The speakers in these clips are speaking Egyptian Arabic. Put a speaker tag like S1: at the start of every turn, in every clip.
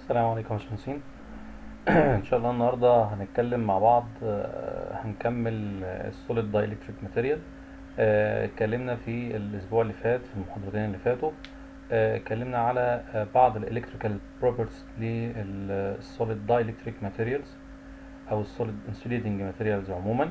S1: السلام عليكم يا باشمهندسين ان شاء الله النهارده هنتكلم مع بعض آه، هنكمل السوليد دايلكتريك ماتيريال اتكلمنا في الاسبوع اللي فات في المحاضرتين اللي فاتوا آه، اتكلمنا على آه، بعض الالكتريكال بروبرتيز للسوليد دايلكتريك ماتيريالز او السوليد انسوليتنج ماتيريالز عموما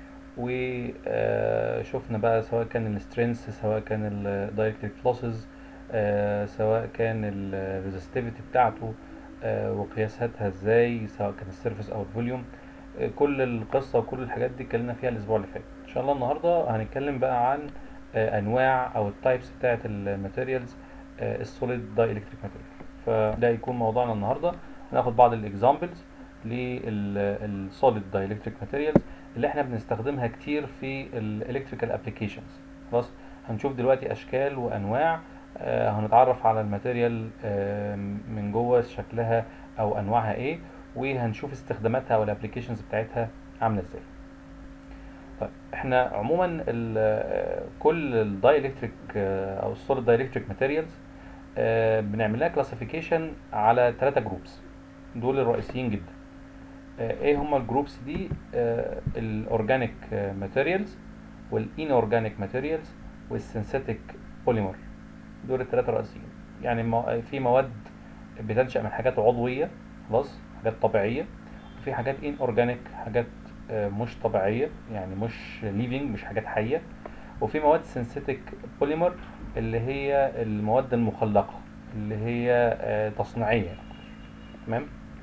S1: وشفنا بقى سواء كان السترينث سواء كان الدايلكتريك لوسز سواء كان الريزستيفيتي بتاعته آه، وقياساتها ازاي سواء كان السيرفيس او الفوليوم آه، كل القصه وكل الحاجات دي اتكلمنا فيها الاسبوع اللي فات ان شاء الله النهارده هنتكلم بقى عن آه، انواع او التايبس بتاعه الماتيريالز السوليد دايلكتريك ماتيريال فده يكون موضوعنا النهارده هناخد بعض الاكزامبلز للسوليد دايلكتريك ماتيريالز اللي احنا بنستخدمها كتير في الالكتريكال ابلكيشنز خلاص هنشوف دلوقتي اشكال وانواع آه، هنتعرف على الماتيريال آه، من جوه شكلها او انواعها ايه وهنشوف استخداماتها والابلكيشنز بتاعتها عامله ازاي طيب احنا عموما ال- آه، كل الدايلكتريك او السوليد دايلكتريك ماتيريالز بنعمل لها كلاسيفيكيشن على ثلاثة جروبس دول الرئيسيين جدا آه، ايه هما الجروبس دي الاورجانيك ماتيريالز والان اورجانيك ماتيريالز والسينثيتيك بوليمر دول الثلاثة الرئيسيين يعني مو- في مواد بتنشأ من حاجات عضوية خلاص حاجات طبيعية وفي حاجات ان اورجانيك حاجات آه، مش طبيعية يعني مش ليفينج مش حاجات حية وفي مواد سينثيتيك بوليمر اللي هي المواد المخلقة اللي هي آه، تصنيعية تمام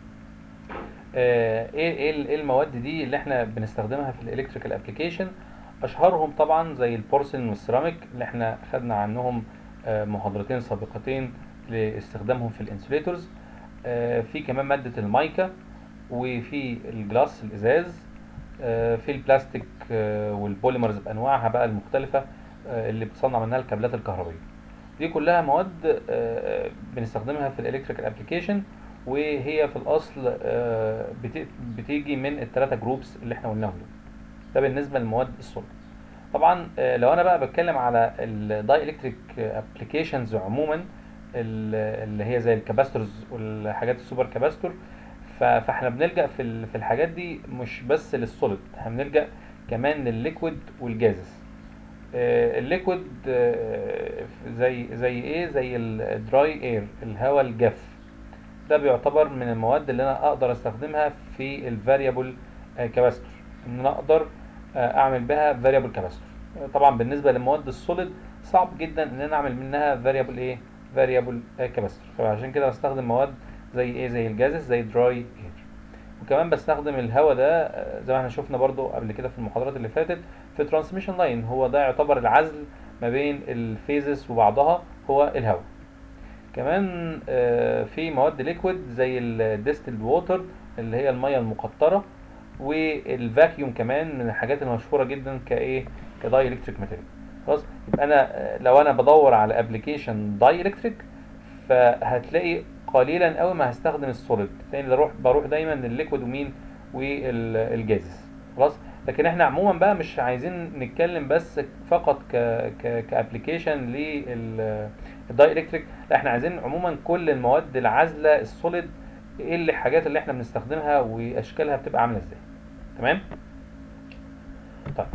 S1: آه، ايه ايه ال- إيه المواد دي اللي احنا بنستخدمها في الالكتريكال ابلكيشن اشهرهم طبعا زي البورسلين والسيراميك اللي احنا خدنا عنهم آه، محاضرتين سابقتين لاستخدامهم في الانسوليتورز آه، في كمان مادة المايكا وفي الجلاس الازاز آه، في البلاستيك آه، والبوليمرز بانواعها بقى المختلفة آه، اللي بتصنع منها الكابلات الكهربائية دي كلها مواد آه، بنستخدمها في الالكتريكال ابلكيشن وهي في الاصل آه، بت- بتيجي من الثلاثه جروبس اللي احنا قلناهم دول ده بالنسبه للمواد الصلب طبعا آه، لو انا بقى بتكلم على الداي الكتريك ابلكيشنز عموما ال- اللي هي زي الكاباستورز والحاجات السوبر كاباستور ف- فاحنا بنلجا في ال- في الحاجات دي مش بس للسوليد احنا بنلجا كمان للليكويد والجازز آه، الليكويد آه، زي زي ايه زي الدراي اير الهواء الجاف ده بيعتبر من المواد اللي انا اقدر استخدمها في الفاريبل كاباستور ان انا اقدر آه، اعمل بها فاريبل كاباستور طبعا بالنسبه للمواد السوليد صعب جدا ان انا اعمل منها فاريبل ايه فاريبل كاباستور فعشان كده بستخدم مواد زي ايه زي الجازز زي دراي اير وكمان بستخدم الهواء ده آه، زي ما احنا شفنا برضو قبل كده في المحاضرات اللي فاتت في ترانسميشن لاين هو ده يعتبر العزل ما بين الفيزز وبعضها هو الهواء كمان آه، في مواد ليكويد زي الديستلد ووتر اللي هي الميه المقطره والفاكيوم كمان من الحاجات المشهوره جدا كايه كداي الكتريك ماتيريال خلاص يبقى انا آه، لو انا بدور على ابلكيشن داي الكتريك فهتلاقي قليلا قوي ما هستخدم السوليد تاني بروح بروح دايما للليكويد ومين والجازز خلاص لكن احنا عموما بقى مش عايزين نتكلم بس فقط ك ك كابلكيشن للداي الكتريك لا احنا عايزين عموما كل المواد العازله السوليد ايه اللي الحاجات اللي احنا بنستخدمها واشكالها بتبقى عامله ازاي تمام طيب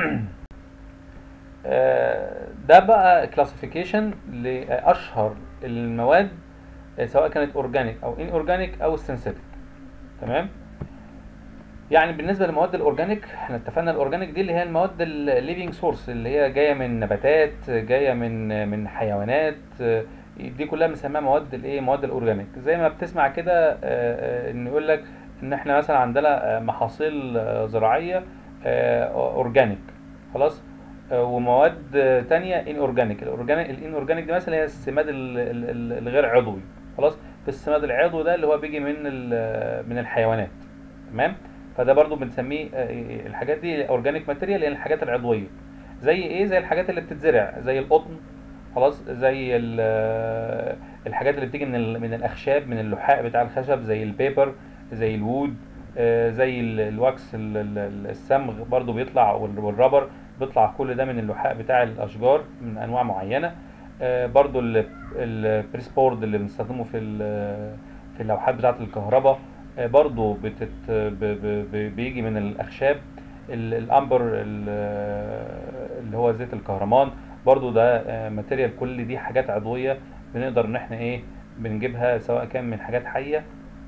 S1: آه، ده بقى كلاسيفيكيشن لاشهر المواد آه، سواء كانت اورجانيك او ان اورجانيك او سينثيتيك تمام يعني بالنسبه للمواد الاورجانيك احنا اتفقنا الاورجانيك دي اللي هي المواد الليفينج سورس اللي هي جايه من نباتات جايه من من حيوانات آه، دي كلها بنسميها مواد الايه مواد الاورجانيك زي ما بتسمع كده آه، آه، ان يقول لك ان احنا مثلا عندنا آه، محاصيل آه، زراعيه آه، اورجانيك خلاص آه، ومواد آه، تانية ان اورجانيك الاورجانيك الان اورجانيك دي مثلا هي السماد ال- ال- ال- الغير عضوي خلاص في السماد العضوي ده اللي هو بيجي من ال- من الحيوانات تمام فده برضو بنسميه آه، الحاجات دي اورجانيك ماتيريال يعني الحاجات العضويه زي ايه زي الحاجات اللي بتتزرع زي القطن خلاص زي ال- آه، الحاجات اللي بتيجي من ال- من الاخشاب من اللحاء بتاع الخشب زي البيبر زي الوود آه، زي ال- الواكس ال- ال- الصمغ برضو بيطلع وال- والرابر بيطلع كل ده من اللحاء بتاع الاشجار من انواع معينه آه، برضو البريس بورد اللي بنستخدمه في ال- في اللوحات بتاعه الكهرباء آه، برضو بتت ب- ب- ب- بيجي من الاخشاب ال- الامبر ال- اللي هو زيت الكهرمان برضو ده آه، ماتيريال كل دي حاجات عضويه بنقدر ان احنا ايه بنجيبها سواء كان من حاجات حيه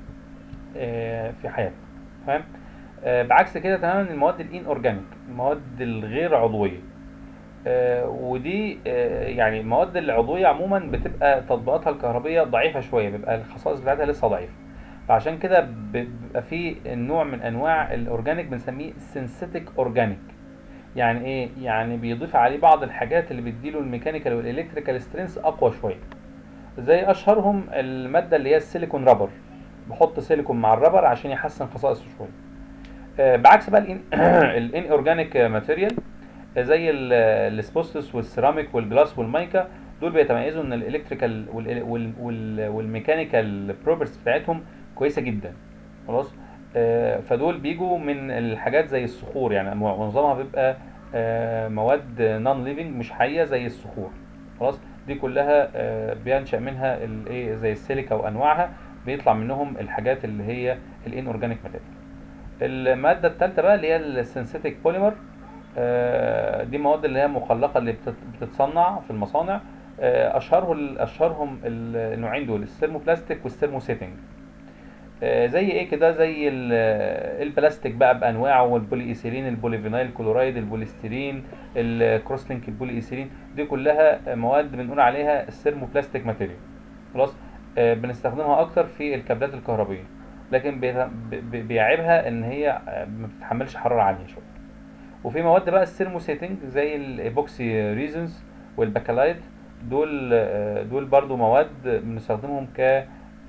S1: آه، في حياتنا فاهم آه، بعكس كده تماما المواد الان اورجانيك المواد الغير عضويه آه، ودي آه، يعني المواد العضويه عموما بتبقى تطبيقاتها الكهربيه ضعيفه شويه بيبقى الخصائص بتاعتها لسه ضعيفه فعشان كده ب- بيبقى في نوع من انواع الاورجانيك بنسميه سينثيتك اورجانيك يعني ايه يعني بيضيف عليه بعض الحاجات اللي بتديله الميكانيكال والالكتريكال سترينث اقوى شويه زي اشهرهم الماده اللي هي السيليكون رابر بحط سيليكون مع الرابر عشان يحسن خصائصه شويه آه، بعكس بقى الان الان اورجانيك ماتيريال زي ال- الاسبوستس والسيراميك والجلاس والمايكا دول بيتميزوا ان الالكتريكال وال- وال- وال- والميكانيكال بروبرتيز بتاعتهم كويسه جدا خلاص آه، فدول بيجوا من الحاجات زي الصخور يعني معظمها بيبقى آه، مواد نون ليفنج مش حيه زي الصخور خلاص دي كلها آه، بينشأ منها الايه زي السيليكا وانواعها بيطلع منهم الحاجات اللي هي الان اورجانيك ماتيريال الماده الثالثه بقى اللي هي السينثيتك بوليمر آه، دي مواد اللي هي مخلقه اللي بتت- بتتصنع في المصانع آه، اشهره اشهرهم النوعين دول الثيرموبلاستيك والثيرموسيتنج آه، زي ايه كده زي ال- آه، البلاستيك بقى بانواعه والبولي ايثيلين البوليفينايل كلورايد البوليستيرين الكروس لينك البولي ايثيلين دي كلها مواد بنقول عليها الثيرموبلاستيك ماتيريال خلاص آه، بنستخدمها اكتر في الكابلات الكهربيه لكن بيت- ب- بيعيبها ان هي آه، ما بتتحملش حراره عاليه شويه وفي مواد بقى الثيرموسيتنج زي الايبوكسي ريزنز والباكلايت دول آه، دول برضو مواد بنستخدمهم ك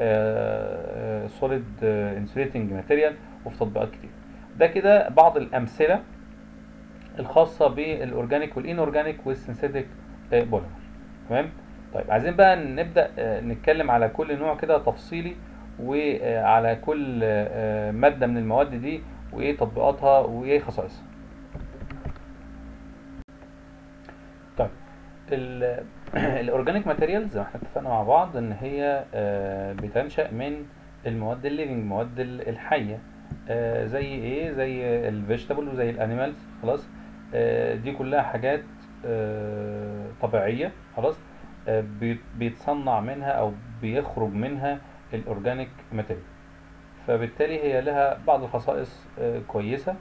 S1: سوليد انسوليتنج ماتيريال وفي تطبيقات كتير ده كده بعض الامثله الخاصه بالاورجانيك والان اورجانيك والسينثيتك بوليمر تمام طيب عايزين بقى نبدا آه، نتكلم على كل نوع كده تفصيلي وعلى كل آه، ماده من المواد دي وايه تطبيقاتها وايه خصائصها طيب ال- الاورجانيك ماتيريال زي ما احنا اتفقنا مع بعض ان هي آه، بتنشأ من المواد الليفنج المواد ال- الحيه آه، زي ايه زي الفيجيتابل وزي الانيمالز خلاص آه، دي كلها حاجات آه، طبيعيه خلاص آه، بيت- بيتصنع منها او بيخرج منها الاورجانيك ماتيريال فبالتالي هي لها بعض الخصائص آه، كويسه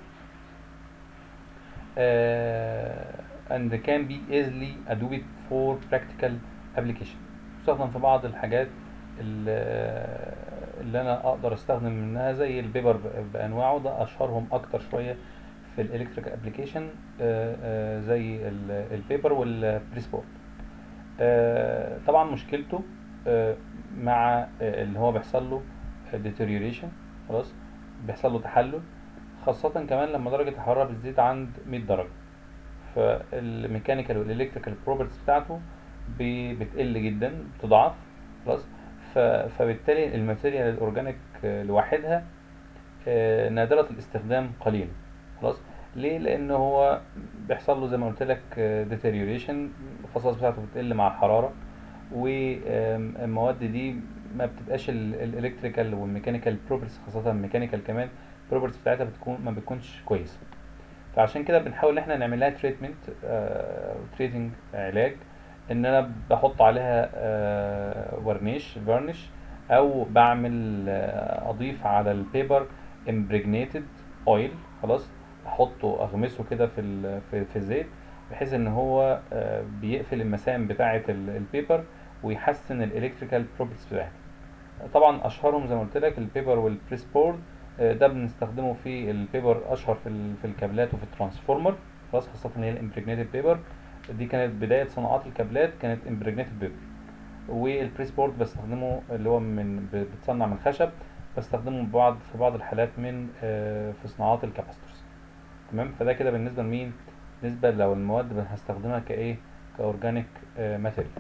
S1: uh, and can be easily adopted for practical application تستخدم في بعض الحاجات اللي, اللي انا اقدر استخدم منها زي البيبر ب- بانواعه ده اشهرهم اكتر شويه في الالكتريك ابلكيشن زي ال- البيبر والبريسبورت آه، طبعا مشكلته آه، مع آه، اللي هو بيحصل له deterioration خلاص بيحصل له تحلل خاصة كمان لما درجة الحرارة بتزيد عند 100 درجة فالميكانيكال والالكتريكال بروبرتيز بتاعته بي- بتقل جدا بتضعف خلاص ف- فبالتالي الماتيريال الاورجانيك آه، لوحدها آه، نادرة الاستخدام قليلا خلاص ليه لان هو بيحصل له زي ما قلت لك ديتيريوريشن الخصائص بتاعته بتقل مع الحرارة والمواد دي ما بتبقاش الالكتريكال والميكانيكال بروبرتيز خاصة الميكانيكال كمان البروبرتيز بتاعتها بتكون ما بتكونش كويسة فعشان كده بنحاول ان احنا نعمل لها تريتمنت تريتنج علاج ان انا بحط عليها آه، ورنيش فارنش او بعمل آه، اضيف على البيبر امبريجنيتد اويل خلاص احطه اغمسه كده في ال- في في الزيت بحيث ان هو آه، بيقفل المسام بتاعه ال- البيبر ويحسن الالكتريكال بروبرتيز بتاعتها طبعا اشهرهم زي ما قلت لك البيبر والبريس بورد آه، ده بنستخدمه في البيبر اشهر في ال- في الكابلات وفي الترانسفورمر خلاص خاصه اللي هي الامبريجنيتد بيبر دي كانت بدايه صناعات الكابلات كانت امبريجنيتد بيبر والبريس بورد بستخدمه اللي هو من ب- بتصنع من خشب بستخدمه بعض في بعض الحالات من آه، في صناعات الكاباستورز تمام فده كده بالنسبه لمين بالنسبه لو المواد اللي هستخدمها كايه كاورجانيك ماتيريال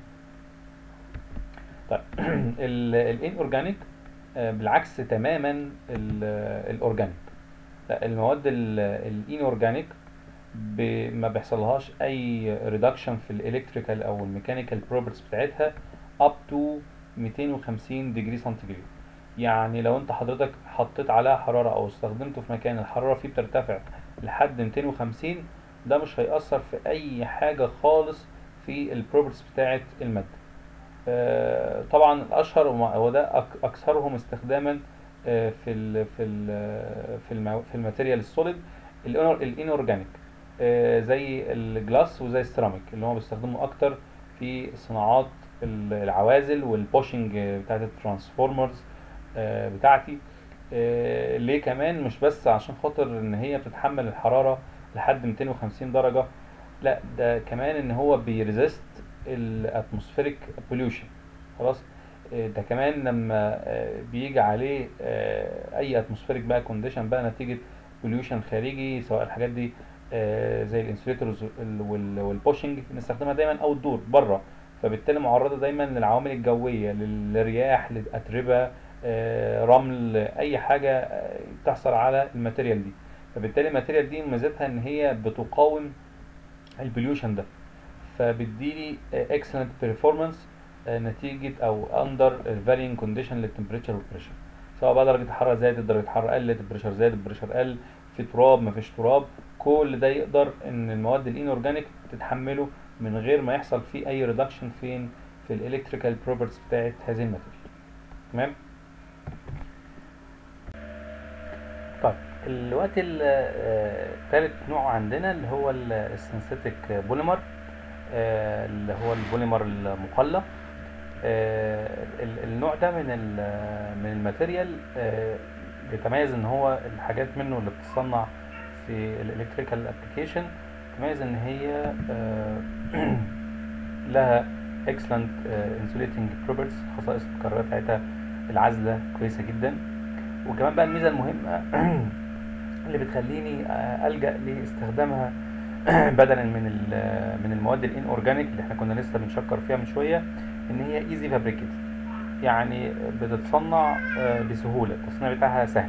S1: طيب الان اورجانيك بالعكس تماما الاورجانيك لا المواد الان اورجانيك ما بيحصلهاش اي ريدكشن في الالكتريكال او الميكانيكال بروبرتيز بتاعتها up to 250 ديجري سنتيجريد يعني لو انت حضرتك حطيت عليها حرارة او استخدمته في مكان الحرارة فيه بترتفع لحد 250 ده مش هيأثر في اي حاجة خالص في البروبرتيز بتاعة المادة آه، طبعا الاشهر وما- وده أك- اكثرهم استخداما آه، في ال في ال في الم في الماتيريال السوليد الانورجانيك زي الجلاس وزي السيراميك اللي هم بيستخدموا اكتر في صناعات ال- العوازل والبوشنج بتاعت الترانسفورمرز آه، بتاعتي آه، ليه كمان مش بس عشان خاطر ان هي بتتحمل الحرارة لحد 250 درجة لا ده كمان ان هو بيريزست الاتموسفيريك بوليوشن خلاص آه، ده كمان لما آه، بيجي عليه آه، اي اتموسفيريك بقى كونديشن بقى نتيجة بوليوشن خارجي سواء الحاجات دي آه، زي الانسوليتورز والبوشنج بنستخدمها دايما اوت دور بره فبالتالي معرضة دايما للعوامل الجوية للرياح للأتربة آه، رمل اي حاجة آه، تحصل على الماتيريال دي فبالتالي الماتيريال دي ميزتها ان هي بتقاوم البوليوشن ده فبتديلي اكسلنت بيرفورمانس نتيجة او اندر varying كونديشن للتمبريتشر والبريشر سواء بقى درجة الحرارة زادت درجة الحرارة قلت البريشر زاد البريشر قل في تراب مفيش تراب كل ده يقدر ان المواد الانورجانيك تتحمله من غير ما يحصل فيه اي ريدكشن فين في الالكتريكال بروبرتيز بتاعت هذه الماتيريال تمام طيب الوقت الثالث نوع عندنا اللي هو السنسيتك بوليمر اللي هو البوليمر المقلى آه، ال- النوع ده من ال- من الماتيريال آه، بيتميز ان هو الحاجات منه اللي بتصنع في الالكتريكال ابلكيشن تميز ان هي آه، لها excellent آه، insulating properties خصائص الكرارة بتاعتها العازلة كويسة جدا وكمان بقى الميزة المهمة اللي بتخليني آه، ألجأ لاستخدامها بدلا من ال- من المواد الان اورجانيك اللي احنا كنا لسه بنشكر فيها من شويه ان هي ايزي فابريكيت يعني بتتصنع آه، بسهوله التصنيع بتاعها سهل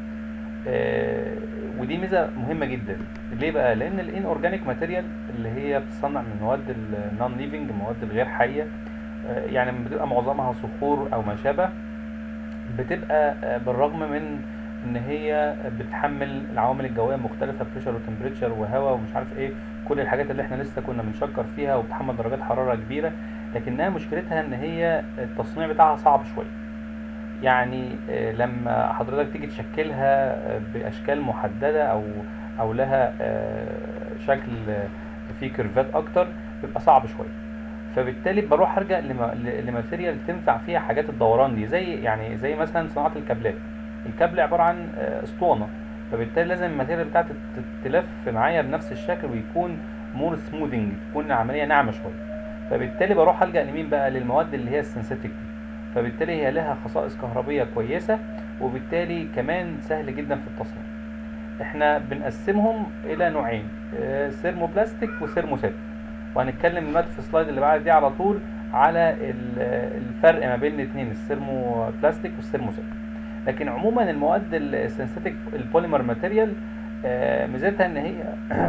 S1: آه، ودي ميزه مهمه جدا ليه بقى لان الان اورجانيك ماتيريال اللي هي بتصنع من مواد النون ليفنج المواد الغير حيه آه، يعني بتبقى معظمها صخور او ما شابه بتبقى آه، بالرغم من ان هي بتحمل العوامل الجويه المختلفه بريشر وتمبريتشر وهواء ومش عارف ايه كل الحاجات اللي احنا لسه كنا بنشكر فيها وبتحمل درجات حراره كبيره لكنها مشكلتها ان هي التصنيع بتاعها صعب شويه يعني آه، لما حضرتك تيجي تشكلها آه، باشكال محدده او او لها آه، شكل آه، فيه كيرفات اكتر بيبقى صعب شويه فبالتالي بروح ارجع لما- ل- لماتيريال تنفع فيها حاجات الدوران دي زي يعني زي مثلا صناعه الكابلات الكابل عباره عن آه، اسطوانه فبالتالي لازم الماتيريال بتاعتي تت- تلف معايا بنفس الشكل ويكون مور سموذنج تكون العمليه ناعمه شويه فبالتالي بروح الجا لمين بقى للمواد اللي هي السنسيتك دي فبالتالي هي لها خصائص كهربيه كويسه وبالتالي كمان سهل جدا في التصنيع احنا بنقسمهم الى نوعين آه، سيرموبلاستيك وسيرموسات وهنتكلم دلوقتي في السلايد اللي بعد دي على طول على ال- الفرق ما بين الاثنين السيرموبلاستيك والسيرموسات لكن عموما المواد السنسيتك البوليمر ماتيريال آه، ميزتها ان هي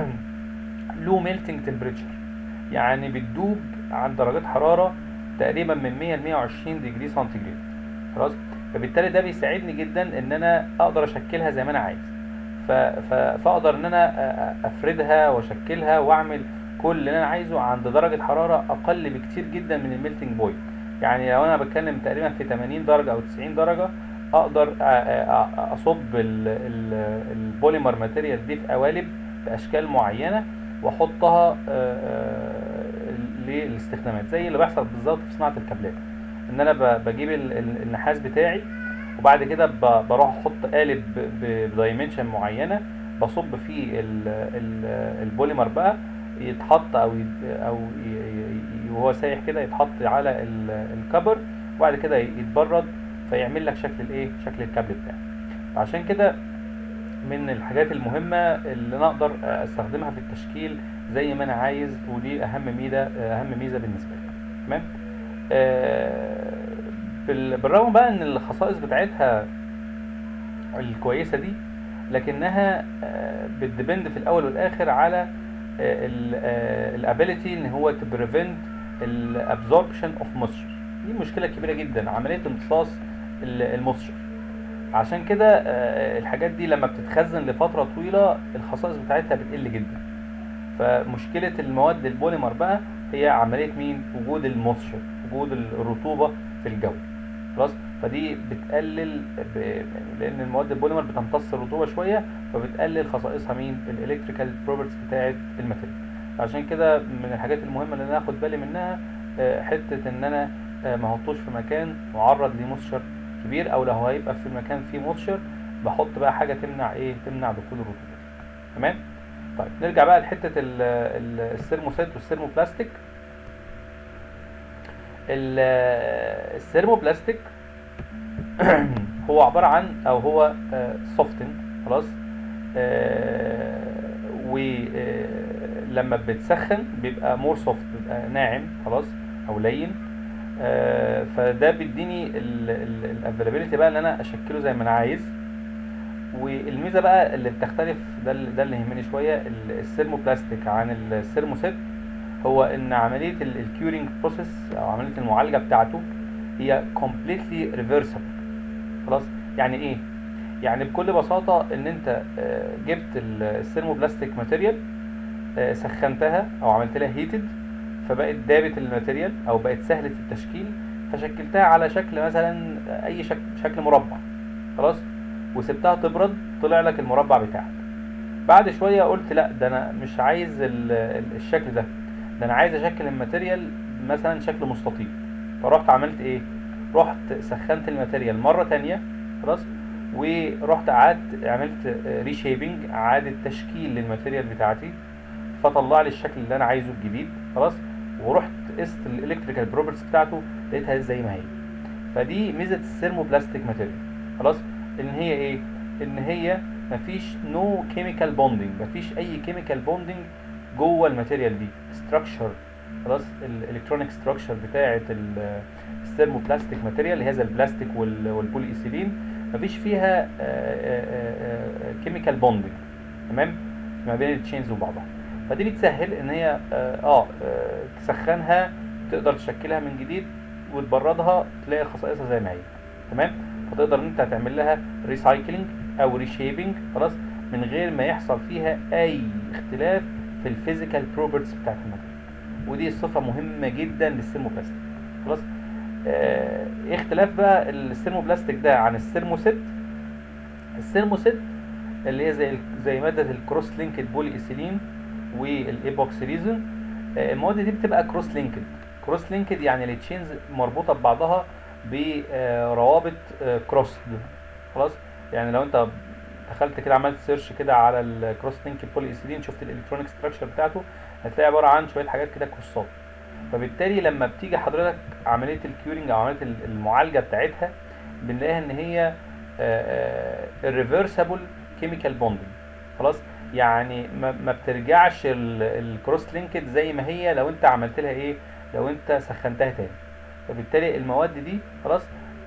S1: لو ميلتنج تمبريتشر يعني بتدوب عند درجات حراره تقريبا من 100 ل 120 ديجري سنتيجراد خلاص فبالتالي ده بيساعدني جدا ان انا اقدر اشكلها زي ما انا عايز ف... ف... فاقدر ان انا أ- أ- افردها واشكلها واعمل كل اللي انا عايزه عند درجه حراره اقل بكتير جدا من الميلتنج بوينت يعني لو انا بتكلم تقريبا في 80 درجه او 90 درجه اقدر أ- أ- أ- اصب ال... ال... البوليمر ماتيريال دي في قوالب باشكال معينه واحطها آه، آه، للاستخدامات زي اللي بيحصل بالظبط في صناعه الكابلات ان انا ب- بجيب ال- ال- النحاس بتاعي وبعد كده ب- بروح احط قالب بدايمنشن معينه بصب فيه ال- ال- البوليمر بقى يتحط او يت- او ي- ي- ي- وهو سايح كده يتحط على ال- الكبر وبعد كده يتبرد فيعمل لك شكل الايه شكل الكابل بتاعك عشان كده من الحاجات المهمة اللي أنا أقدر أستخدمها في التشكيل زي ما أنا عايز ودي أهم ميزة أهم ميزة بالنسبة لي تمام آه، بال- بالرغم بقى إن الخصائص بتاعتها الكويسة دي لكنها بتديبند في الأول والآخر على الابيليتي إن هو to prevent الابزوربشن اوف moisture دي مشكلة كبيرة جدا عملية امتصاص ال- الموستشر عشان كده آه، الحاجات دي لما بتتخزن لفتره طويله الخصائص بتاعتها بتقل جدا فمشكله المواد البوليمر بقى هي عمليه مين وجود الموستشر وجود الرطوبه في الجو خلاص فدي بتقلل ب... لان المواد البوليمر بتمتص الرطوبه شويه فبتقلل خصائصها مين الالكتريكال بروبرتيز بتاعه الماتيريال عشان كده من الحاجات المهمه اللي انا اخد بالي منها آه، حته ان انا آه، ما احطوش في مكان معرض لموستشر كبير او لو هيبقى في المكان فيه موستشر بحط بقى حاجه تمنع ايه تمنع دخول الرطوبه تمام طيب نرجع بقى لحته ال- ال- السيرموسيت والسيرموبلاستيك ال- السيرموبلاستيك هو عباره عن او هو سوفتن خلاص ولما بتسخن بيبقى مور سوفت بيبقى ناعم خلاص او لين آه، فده بيديني الافيلابيلتي بقى ان انا اشكله زي ما انا عايز والميزه بقى اللي بتختلف ده اللي ده اللي يهمني شويه ال- السيرموبلاستيك عن السيرموسيت هو ان عمليه الكيورنج بروسيس او عمليه المعالجه بتاعته هي completely reversible خلاص يعني ايه يعني بكل بساطه ان انت آه، جبت ال- السيرموبلاستيك ماتيريال آه، سخنتها او عملت لها هيتد فبقت دابت الماتيريال او بقت سهله التشكيل فشكلتها على شكل مثلا اي شكل شكل مربع خلاص وسبتها تبرد طلع لك المربع بتاعك بعد شويه قلت لا ده انا مش عايز ال- ال- الشكل ده ده انا عايز اشكل الماتيريال مثلا شكل مستطيل فرحت عملت ايه رحت سخنت الماتيريال مره تانية خلاص ورحت قعدت عملت ريشيبنج اعاده تشكيل للماتيريال بتاعتي فطلع لي الشكل اللي انا عايزه الجديد خلاص ورحت قست الالكتريكال بروبرتيز بتاعته لقيتها زي ما هي فدي ميزه السيرموبلاستيك ماتيريال خلاص ان هي ايه ان هي مفيش نو كيميكال بوندنج مفيش اي كيميكال بوندنج جوه الماتيريال دي ستراكشر خلاص الالكترونيك ستراكشر بتاعه الثيرموبلاستيك ماتيريال اللي هي زي البلاستيك وال- والبولي ايثيلين مفيش فيها كيميكال بوندنج تمام ما بين التشينز وبعضها فدي بتسهل ان هي اه آه، آه، تسخنها تقدر تشكلها من جديد وتبردها تلاقي خصائصها زي ما هي تمام فتقدر ان انت تعمل لها ريسايكلينج او ريشيبنج خلاص من غير ما يحصل فيها اي اختلاف في الفيزيكال بروبرتيز بتاعت الماتيريال ودي صفه مهمه جدا للسيرموبلاستيك خلاص آه، ايه اختلاف بقى السيرموبلاستيك ده عن السيرموسيت السيرموسيت اللي هي زي زي ماده الكروس لينكد بولي ايثيلين والايبوكسي ريزن آه، المواد دي بتبقى كروس لينكد كروس لينكد يعني التشينز مربوطه ببعضها بروابط كروس خلاص يعني لو انت دخلت كده عملت سيرش كده على الكروس لينكد بولي ايثيلين شفت الالكترونيك ستراكشر بتاعته هتلاقي عباره عن شويه حاجات كده كروسات فبالتالي لما بتيجي حضرتك عمليه الكيورنج او عمليه المعالجه بتاعتها بنلاقيها ان هي الريفرسبل كيميكال بوندنج خلاص يعني ما, ما بترجعش الكروس لينكد زي ما هي لو انت عملت لها ايه لو انت سخنتها تاني فبالتالي المواد دي خلاص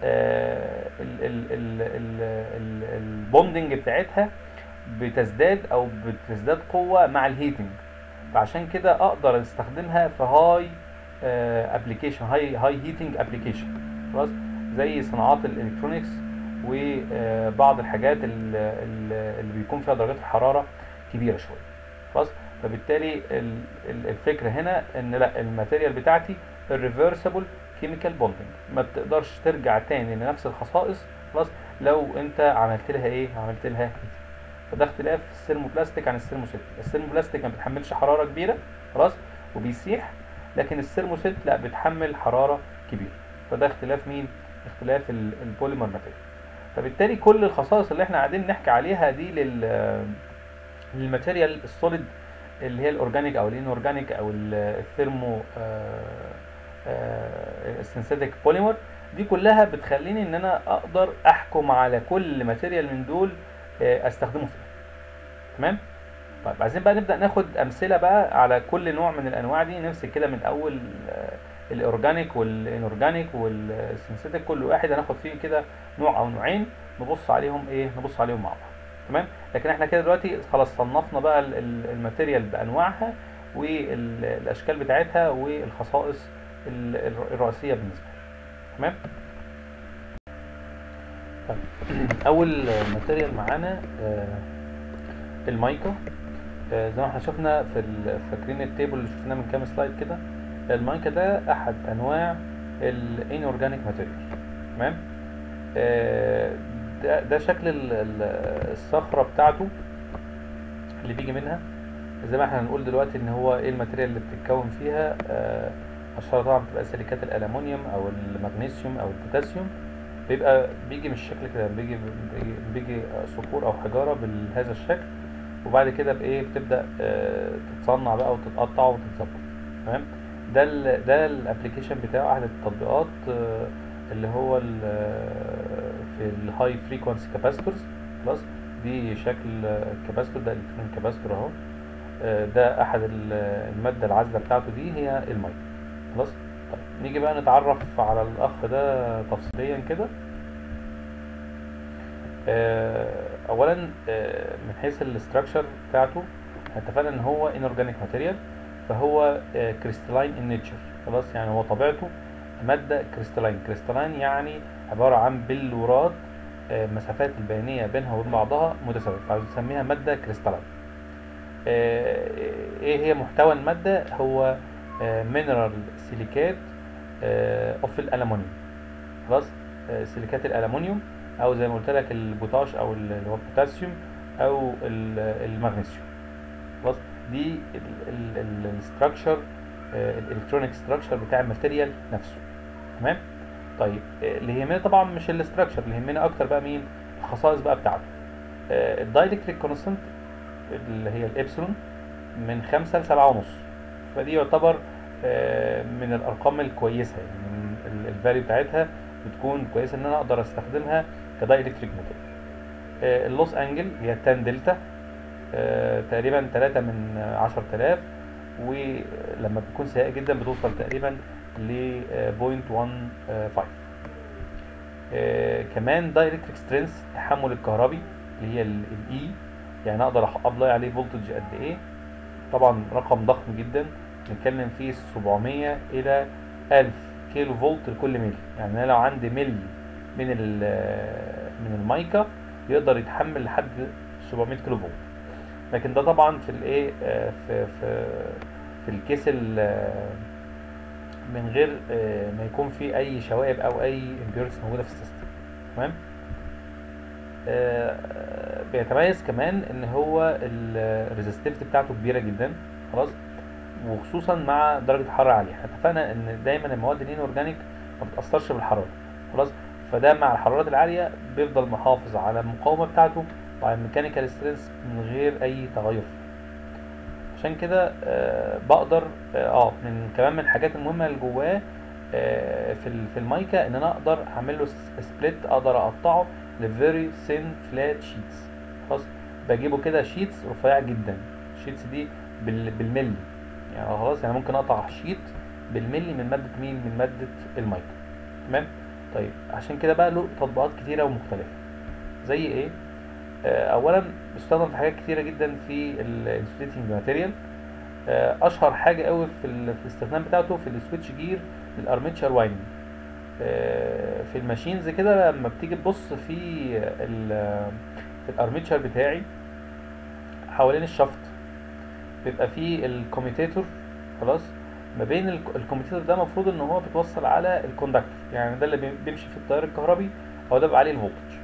S1: البوندنج بتاعتها بتزداد او بتزداد قوه مع الهيتنج فعشان كده اقدر استخدمها في هاي ابلكيشن هاي هاي هيتنج ابلكيشن خلاص زي صناعات الالكترونيكس وبعض الحاجات ال- ال- اللي بيكون فيها درجات الحراره كبيره شويه خلاص فبالتالي ال- ال- الفكره هنا ان لا الماتيريال بتاعتي الريفرسبل كيميكال بوندنج ما بتقدرش ترجع تاني لنفس الخصائص خلاص لو انت عملت لها ايه عملت لها heating. فده اختلاف السيرموبلاستيك عن السيرموسيت السيرموبلاستيك ما بيتحملش حراره كبيره خلاص وبيسيح لكن السيرموسيت لا بتحمل حراره كبيره فده اختلاف مين اختلاف ال- البوليمر ماتيريال فبالتالي كل الخصائص اللي احنا قاعدين نحكي عليها دي لل للماتيريال السوليد اللي هي الاورجانيك او الانورجانيك او ال- الثيرمو السينثيتيك بوليمر دي كلها بتخليني ان انا اقدر احكم على كل ماتيريال من دول آه، استخدمه فين تمام طيب عايزين بقى نبدا ناخد امثله بقى على كل نوع من الانواع دي نمسك كده من اول آه، الاورجانيك والانورجانيك والسينثيتيك كل واحد هناخد فيه كده نوع او نوعين نبص عليهم ايه نبص عليهم مع بعض تمام لكن احنا كده دلوقتي خلاص صنفنا بقى ال- ال- الماتيريال بانواعها والاشكال بتاعتها والخصائص ال- الر- الرئيسيه بالنسبه لها تمام طيب اول ماتيريال معانا آه، المايكا آه، زي ما احنا شفنا في ال- فاكرين التيبل اللي شفناه من كام سلايد كده المايكا ده احد انواع الانورجانيك ماتيريال تمام آه، ده, ده شكل ال- ال- الصخره بتاعته اللي بيجي منها زي ما احنا هنقول دلوقتي ان هو ايه الماتيريال اللي بتتكون فيها آه، اشهرها طبعا بتبقى سيليكات الالومنيوم او المغنيسيوم او البوتاسيوم بيبقى بيجي من الشكل كده بيجي بيجي, بيجي صخور او حجاره بهذا الشكل وبعد كده بايه بتبدا آه، تتصنع بقى وتتقطع وتتظبط تمام ده ال ده الابلكيشن بتاعه احد التطبيقات آه، اللي هو ال- آه، في الهاي فريكوانسي كاباستورز خلاص دي شكل الكاباستور ده الكترون كاباستور اهو آه، ده احد ال- الماده العازله بتاعته دي هي الميه خلاص طيب نيجي بقى نتعرف على الاخ ده تفصيليا كده آه، اولا آه، من حيث الاستراكشر بتاعته احنا اتفقنا ان هو انورجانيك ماتيريال فهو كريستالاين ان نيتشر خلاص يعني هو طبيعته ماده كريستالاين كريستالاين يعني عباره عن بلورات آه، مسافات البينيه بينها وبين بعضها متساويه فبنسميها ماده كريستالاين آه، ايه هي محتوى الماده هو مينرال سيليكات اوف الالومنيوم خلاص آه، سيليكات الالومنيوم او زي ما قلت لك البوتاش او ال- اللي هو البوتاسيوم او ال- المغنيسيوم خلاص دي الاستراكشر الالكترونيك ستراكشر بتاع الماتيريال نفسه تمام طيب آه، اللي يهمنا طبعا مش الاستراكشر اللي يهمنا اكتر بقى مين الخصائص بقى بتاعته الدايلكتريك كونستنت اللي هي الابسلون من خمسة لسبعة ونص فدي يعتبر آه، من الارقام الكويسه يعني من الفاليو بتاعتها بتكون كويسه ان انا اقدر استخدمها كدايلكتريك ماتيريال آه، اللوس انجل هي تان دلتا آه، تقريبا 3 من 10000 ولما بتكون سيئة جدا بتوصل تقريبا ل 0.15 آه، كمان دايركتريك سترينث التحمل الكهربي اللي هي الاي يعني اقدر ابلاي عليه فولتج قد ايه طبعا رقم ضخم جدا نتكلم فيه 700 الى 1000 كيلو فولت لكل ملي يعني انا لو عندي ملي من ال- من المايكا يقدر يتحمل لحد 700 كيلو فولت لكن ده طبعا في الايه آه، في في في الكيس ال- آه، من غير آه، ما يكون في اي شوائب او اي امبيورتس موجوده في السيستم تمام آه، بيتميز كمان ان هو الريزستيفيتي بتاعته كبيره جدا خلاص وخصوصا مع درجه حراره عاليه احنا اتفقنا ان دايما المواد الانورجانيك ما بتاثرش بالحراره خلاص فده مع الحرارات العاليه بيفضل محافظ على المقاومه بتاعته وعلى الميكانيكال سترينث من غير اي تغير فيه عشان كده آه، بقدر اه آه، من كمان من الحاجات المهمه اللي جواه آه، في ال- في المايكا ان انا اقدر اعمل له سبليت اقدر اقطعه لفيري ثين فلات شيتس خلاص بجيبه كده شيتس رفيعه جدا الشيتس دي بال- بالملي يعني خلاص يعني ممكن اقطع شيت بالملي من ماده مين من ماده المايكا تمام طيب عشان كده بقى له تطبيقات كتيره ومختلفه زي ايه آه، اولا بيستخدم في حاجات كتيره جدا في الانسوليتنج ماتيريال اشهر حاجه قوي في, ال- في الاستخدام بتاعته في السويتش جير الارميتشر وايندنج في الماشينز كده لما بتيجي تبص في ال- في الارميتشر بتاعي حوالين الشفط بيبقى فيه الكوميتيتور خلاص ما بين الك- الكوميتيتور ده المفروض ان هو بيتوصل على الكوندكتور يعني ده اللي بي- بيمشي في التيار الكهربي او ده بيبقى عليه الفولتج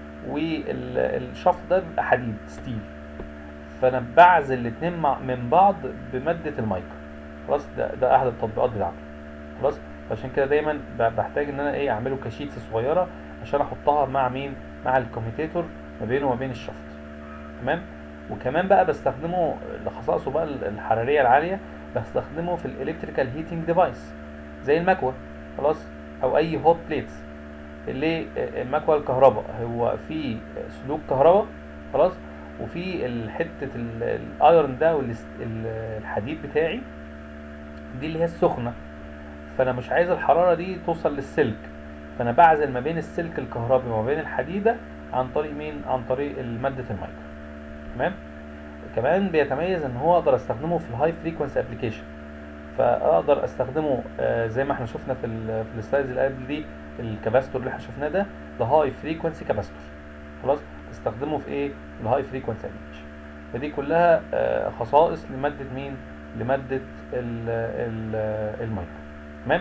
S1: والشفط ده بيبقى حديد ستيل فانا بعزل الاتنين مع من بعض بماده المايكا خلاص ده ده احد التطبيقات بتاعته خلاص عشان كده دايما ب- بحتاج ان انا ايه اعمله كشيتس صغيره عشان احطها مع مين مع الكوميتيتور ما بينه وما بين الشفط تمام وكمان بقى بستخدمه لخصائصه بقى الحراريه العاليه بستخدمه في الالكتريكال هيتنج ديفايس زي المكوه خلاص او اي هوت بليتس اللي المكوى الكهرباء هو في سلوك كهرباء خلاص وفي ال- حته ال- الايرون ده والحديد بتاعي دي اللي هي السخنه فانا مش عايز الحراره دي توصل للسلك فانا بعزل ما بين السلك الكهربي وما بين الحديده عن طريق مين عن طريق ماده المايكرو تمام كمان بيتميز ان هو اقدر استخدمه في الهاي فريكونسي ابلكيشن فاقدر استخدمه آه، زي ما احنا شفنا في ال في السلايدز اللي قبل دي الكاباستور اللي احنا شفناه ده ده هاي فريكونسي كاباستور خلاص تستخدمه في ايه الهاي فريكونسي ابلكيشن فدي كلها آه، خصائص لماده مين لماده ال ال المايكرو تمام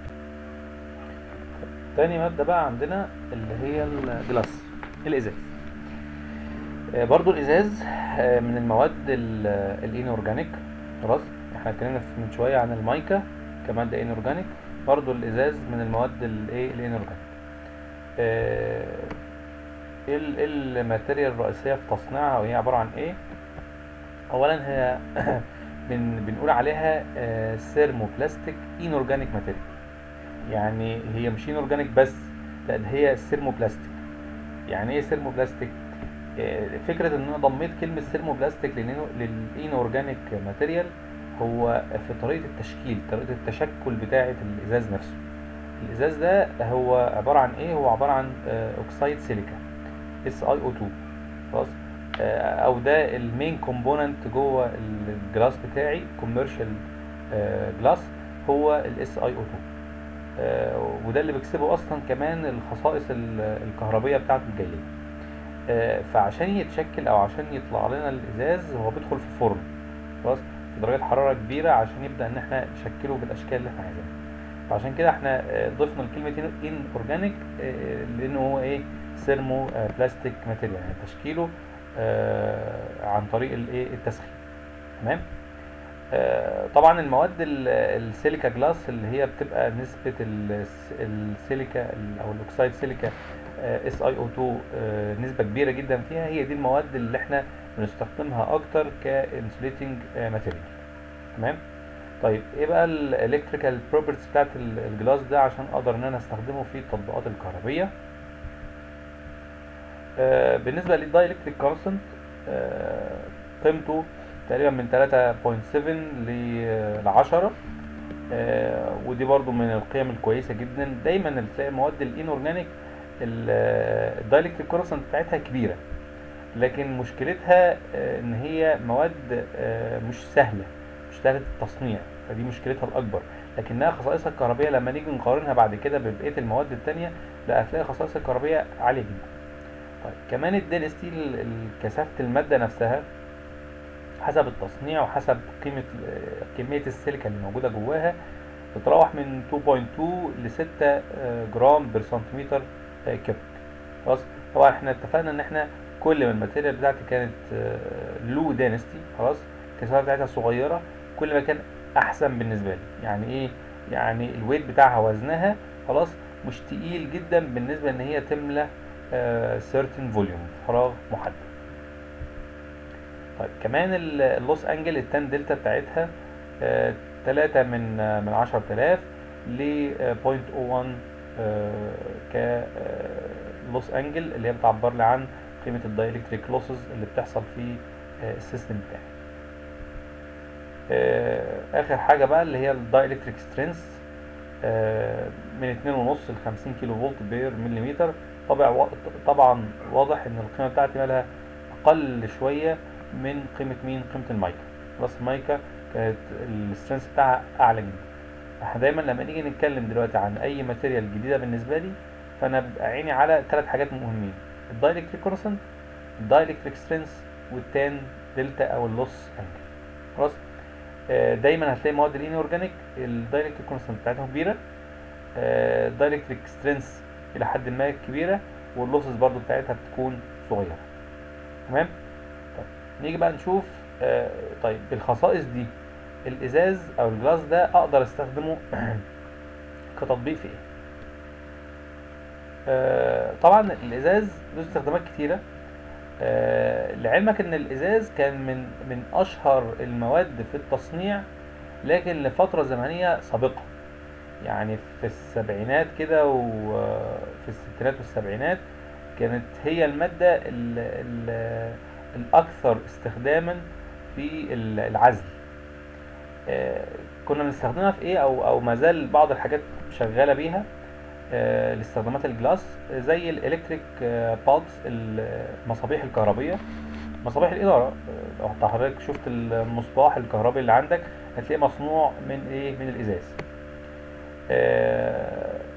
S1: تاني ماده بقى عندنا اللي هي الجلاس الازاز آه، برضو الازاز آه، من المواد الانورجانيك خلاص احنا اتكلمنا في- من شويه عن المايكا كماده انورجانيك برضو الازاز من المواد الايه الانورجانيك آه، ايه ال- إيه الماتيريال الرئيسيه في تصنيعها وهي عباره عن ايه اولا هي بن بنقول عليها سيرموبلاستيك انورجانيك ماتيريال يعني هي مش انورجانيك بس لا ده هي سيرموبلاستيك يعني ايه سيرموبلاستيك آه، فكرة ان انا ضميت كلمة سيرموبلاستيك للانورجانيك ماتيريال هو في طريقة التشكيل طريقة التشكل بتاعة الازاز نفسه الازاز ده هو عبارة عن ايه هو عبارة عن آه، اوكسيد سيليكا اس اي او 2 خلاص آه، او ده المين كومبوننت جوه الجلاس بتاعي كوميرشال جلاس هو الاس اي او 2 آه، وده اللي بيكسبه اصلا كمان الخصائص ال- الكهربيه بتاعته الجيده آه، فعشان يتشكل او عشان يطلع لنا الازاز هو بيدخل في فرن خلاص في درجه حراره كبيره عشان يبدا ان احنا نشكله بالاشكال اللي احنا عايزينها فعشان كده احنا آه، ضفنا الكلمه ان اورجانيك لانه هو ايه سيرمو آه، بلاستيك ماتيريال يعني تشكيله آه، عن طريق الايه التسخين تمام آه، طبعا المواد ال- السيليكا جلاس اللي هي بتبقى نسبة ال- السيليكا ال- او الاكسيد سيليكا اس اي او 2 آه، نسبة كبيرة جدا فيها هي دي المواد اللي احنا بنستخدمها اكتر كانسوليتنج ماتيريال تمام طيب ايه بقى الالكتريكال بروبرتيز بتاعت ال- الجلاس ده عشان اقدر ان انا استخدمه في التطبيقات الكهربية آه، بالنسبة للدايلكتريك كونستنت قيمته تقريبا من 3.7 ل 10 آه، ودي برضو من القيم الكويسة جدا دايما تلاقي المواد الانورجانيك الدايلكتريك كونستنت بتاعتها كبيرة لكن مشكلتها آه، ان هي مواد آه، مش سهلة مش سهلة التصنيع فدي مشكلتها الأكبر لكنها خصائصها الكهربية لما نيجي نقارنها بعد كده ببقية المواد التانية لا هتلاقي خصائصها الكهربية عالية جدا طيب كمان الدينستي ل- ال- كثافة المادة نفسها حسب التصنيع وحسب قيمة آه، كمية السيليكا اللي موجودة جواها بتتراوح من 2.2 ل 6 آه، جرام بر سنتيمتر آه، كيوبيك خلاص طبعا احنا اتفقنا ان احنا كل ما الماتيريال بتاعتي كانت لو دينستي خلاص الكثافة بتاعتها صغيرة كل ما كان احسن بالنسبة لي يعني ايه يعني الويت بتاعها وزنها خلاص مش تقيل جدا بالنسبة ان هي تملى certain فوليوم فراغ محدد طيب كمان ال- اللوس انجل التان دلتا بتاعتها آه، تلاتة من آه، من عشرة آلاف ل 0.01 آه، ك آه، لوس انجل اللي هي بتعبر لي عن قيمة الدايلكتريك لوسز اللي بتحصل في آه، السيستم بتاعي آه، اخر حاجة بقى اللي هي الدايلكتريك سترينث من اتنين ونص ل 50 كيلو فولت بير مليمتر طبعا طبعا واضح ان القيمة بتاعتي مالها اقل شوية من قيمة مين قيمة المايكا بس المايكا كانت السترينث بتاعها اعلى جدا احنا دايما لما نيجي نتكلم دلوقتي عن اي ماتيريال جديدة بالنسبة لي فانا بيبقى عيني على ثلاث حاجات مهمين الدايلكتريك كونستنت الدايلكتريك سترينث والتان دلتا او اللوس انجل خلاص آه، دايما هتلاقي مواد الان اورجانيك الدايلكتريك كونستنت بتاعتها كبيره الدايلكتريك سترينث الى حد ما كبيره واللوسز برضو بتاعتها بتكون صغيره تمام طيب نيجي بقى نشوف آه، طيب الخصائص دي الازاز او الجلاس ده اقدر استخدمه كتطبيق في ايه آه، طبعا الازاز له استخدامات كتيره آه، لعلمك ان الازاز كان من من اشهر المواد في التصنيع لكن لفتره زمنيه سابقه يعني في السبعينات كده وفي الستينات والسبعينات كانت هي الماده ال ال الاكثر استخداما في ال- العزل آه، كنا بنستخدمها في ايه او او ما زال بعض الحاجات شغاله بيها آه، لاستخدامات الجلاس آه، زي الالكتريك بالبس المصابيح الكهربيه مصابيح الاداره آه، لو حتى حضرتك شفت المصباح الكهربي اللي عندك هتلاقيه مصنوع من ايه من الازاز آه،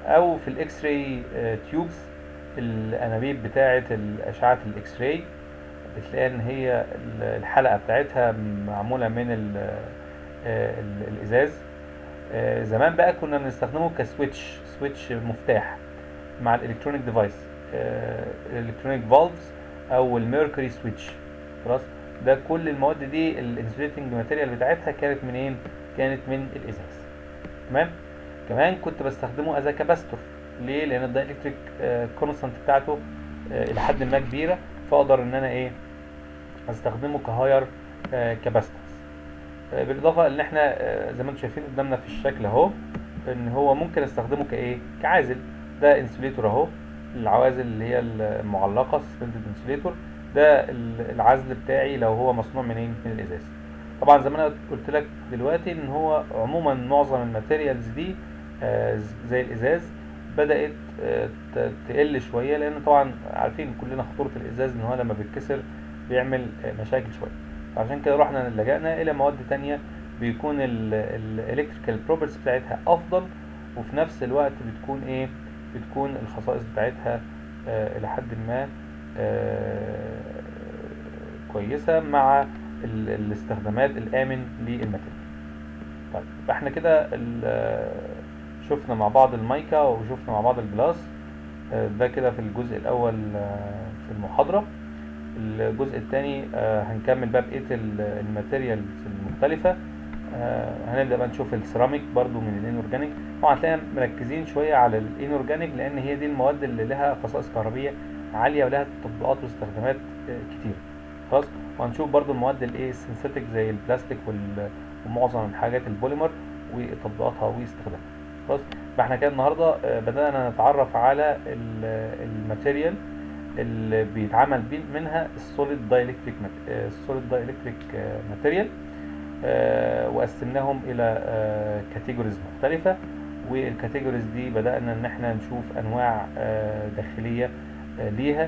S1: او في الاكس راي تيوبز الانابيب بتاعه الاشعه الاكس راي بتلاقي ان هي ال- الحلقه بتاعتها معموله من ال- آه، ال- الازاز آه، زمان بقى كنا بنستخدمه كسويتش سويتش مفتاح مع الالكترونيك ديفايس الالكترونيك فالفز او الميركوري سويتش خلاص ده كل المواد دي الانسوليتنج ماتيريال بتاعتها كانت منين كانت من الازاز تمام كمان كنت بستخدمه از كاباستور ليه لان الدايلكتريك كونستانت بتاعته آه، الى حد ما كبيره فاقدر ان انا ايه استخدمه كهاير كاباستنس بالاضافه ان احنا آه، زي ما انتم شايفين قدامنا في الشكل اهو ان هو ممكن استخدمه كايه كعازل ده انسوليتور اهو العوازل اللي هي المعلقه سسبندد انسوليتور ده ال- العزل بتاعي لو هو مصنوع منين من الازاز طبعا زي ما انا قلت لك دلوقتي ان هو عموما معظم الماتيريالز دي آه، زي الازاز بدات آه، ت- تقل شويه لان طبعا عارفين كلنا خطوره الازاز ان هو لما بيتكسر بيعمل آه، مشاكل شويه عشان كده رحنا لجأنا الى مواد تانية بيكون الالكتريكال بروبرتيز بتاعتها افضل وفي نفس الوقت بتكون ايه بتكون الخصائص بتاعتها آه، الى حد ما آه، كويسه مع ال- الاستخدامات الامن للماتيريال طيب يبقى احنا كده ال- شفنا مع بعض المايكا وشفنا مع بعض الجلاس آه، ده كده في الجزء الاول آه، في المحاضره الجزء الثاني هنكمل بقى بقيه ال- الماتيريالز المختلفه آه، هنبدا بقى نشوف السيراميك برضو من الانورجانيك طبعا هتلاقينا مركزين شويه على الانورجانيك لان هي دي المواد اللي لها خصائص كهربيه عاليه ولها تطبيقات واستخدامات آه، كتير خلاص وهنشوف برضو المواد الايه السينثيتك زي البلاستيك وال- ومعظم الحاجات البوليمر وتطبيقاتها واستخدامها خلاص يبقى احنا كده النهارده آه، بدانا نتعرف على ال- الماتيريال اللي بيتعمل بيه منها السوليد دايلكتريك السوليد دايلكتريك ماتيريال وقسمناهم الى كاتيجوريز مختلفه والكاتيجوريز دي بدانا ان احنا نشوف انواع آه، داخليه آه، ليها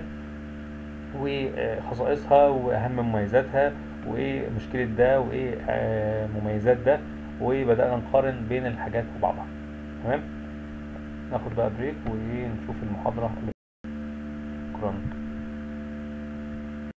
S1: وخصائصها واهم مميزاتها وايه مشكله ده وايه آه، مميزات ده وبدانا نقارن بين الحاجات وبعضها تمام ناخد بقى بريك ونشوف المحاضره اللي شكرا